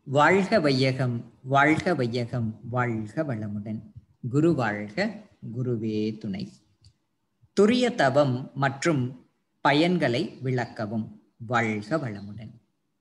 வாழ்க வையகம் வாழ்க வையகம் வாழ்க வளமுடன் குரு வாழ்க குருவே துணை துரிய தவம் மற்றும் பயன்களை விளக்கவும் வாழ்க வளமுடன்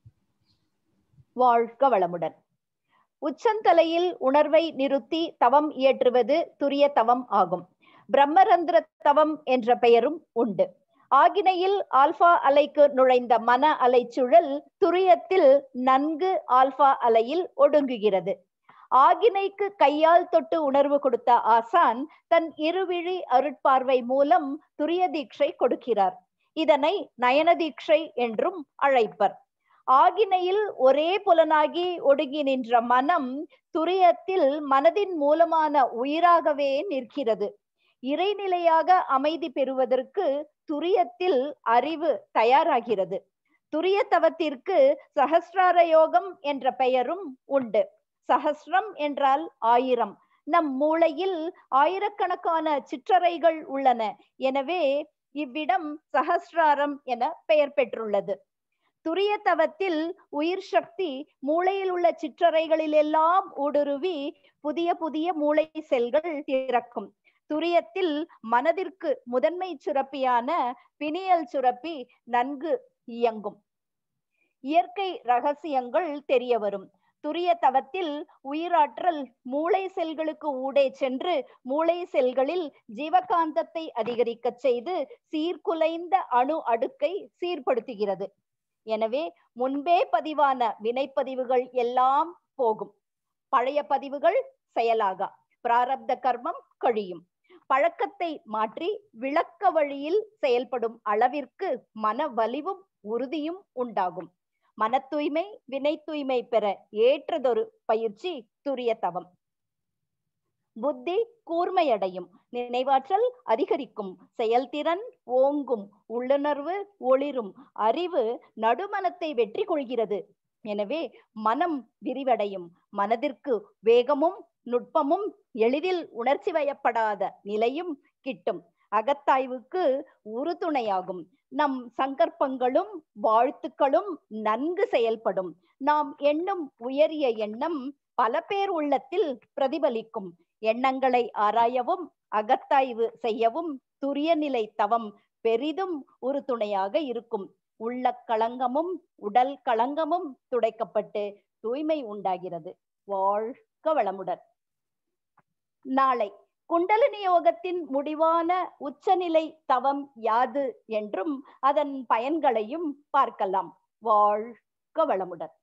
வாழ்க வளமுடன் உச்சந்தலையில் உணர்வை நிறுத்தி தவம் இயற்றுவது துரிய தவம் ஆகும் பிரம்மரந்திர தவம் என்ற பெயரும் உண்டு ஆகினையில் ஆல்பா அலைக்கு நுழைந்த மன அலைச்சுழல் துரியத்தில் நன்கு ஆல்பா அலையில் ஒடுங்குகிறது ஆகினைக்கு கையால் தொட்டு உணர்வு கொடுத்த ஆசான் தன் இருவிழி அருட்பார்வை மூலம் துரிய தீட்சை கொடுக்கிறார் இதனை நயன தீட்சை என்றும் அழைப்பர் ஆகினையில் ஒரே புலனாகி ஒடுங்கி நின்ற மனம் துரியத்தில் மனதின் மூலமான உயிராகவே நிற்கிறது இறைநிலையாக அமைதி பெறுவதற்கு துரியத்தில் அறிவு தயாராகிறது துரிய தவத்திற்கு சகசிரார யோகம் என்ற பெயரும் உண்டு சகசிரம் என்றால் ஆயிரம் நம் மூளையில் ஆயிரக்கணக்கான சிற்றறைகள் உள்ளன எனவே இவ்விடம் சகசிராரம் என பெயர் பெற்றுள்ளது துரிய தவத்தில் உயிர் சக்தி மூளையில் உள்ள சிற்றறைகளில் எல்லாம் ஊடுருவி புதிய புதிய மூளை செல்கள் திறக்கும் துரியத்தில் மனதிற்கு முதன்மை சுரப்பியான பிணியல் சுரப்பி நன்கு இயங்கும் இயற்கை ரகசியங்கள் தெரிய வரும் துரிய தவத்தில் உயிராற்றல் மூளை செல்களுக்கு ஊடே சென்று மூளை செல்களில் ஜீவகாந்தத்தை அதிகரிக்க செய்து சீர்குலைந்த அணு அடுக்கை சீர்படுத்துகிறது எனவே முன்பே பதிவான வினைப்பதிவுகள் எல்லாம் போகும் பழைய பதிவுகள் செயலாகா பிராரப்த கர்மம் கழியும் பழக்கத்தை மாற்றி விளக்க வழியில் செயல்படும் அளவிற்கு மன வலிவும் உறுதியும் உண்டாகும் மன தூய்மை வினை தூய்மை பெற ஏற்றதொரு பயிற்சி துரிய தவம் புத்தி கூர்மையடையும் நினைவாற்றல் அதிகரிக்கும் செயல்திறன் ஓங்கும் உள்ளுணர்வு ஒளிரும் அறிவு நடுமனத்தை வெற்றி கொள்கிறது எனவே மனம் விரிவடையும் மனதிற்கு வேகமும் நுட்பமும் எளிதில் உணர்ச்சி வயப்படாத நிலையும் கிட்டும் அகத்தாய்வுக்கு உறுதுணையாகும் நம் சங்கற்பங்களும் வாழ்த்துக்களும் நன்கு செயல்படும் நாம் எண்ணும் உயரிய எண்ணம் பல பேர் உள்ளத்தில் பிரதிபலிக்கும் எண்ணங்களை ஆராயவும் அகத்தாய்வு செய்யவும் துரிய நிலை தவம் பெரிதும் உறுதுணையாக இருக்கும் உள்ள களங்கமும் உடல் களங்கமும் துடைக்கப்பட்டு தூய்மை உண்டாகிறது வாழ்க வளமுடன் நாளை குண்டலினி யோகத்தின் முடிவான உச்சநிலை தவம் யாது என்றும் அதன் பயன்களையும் பார்க்கலாம் வாழ்க வளமுடன்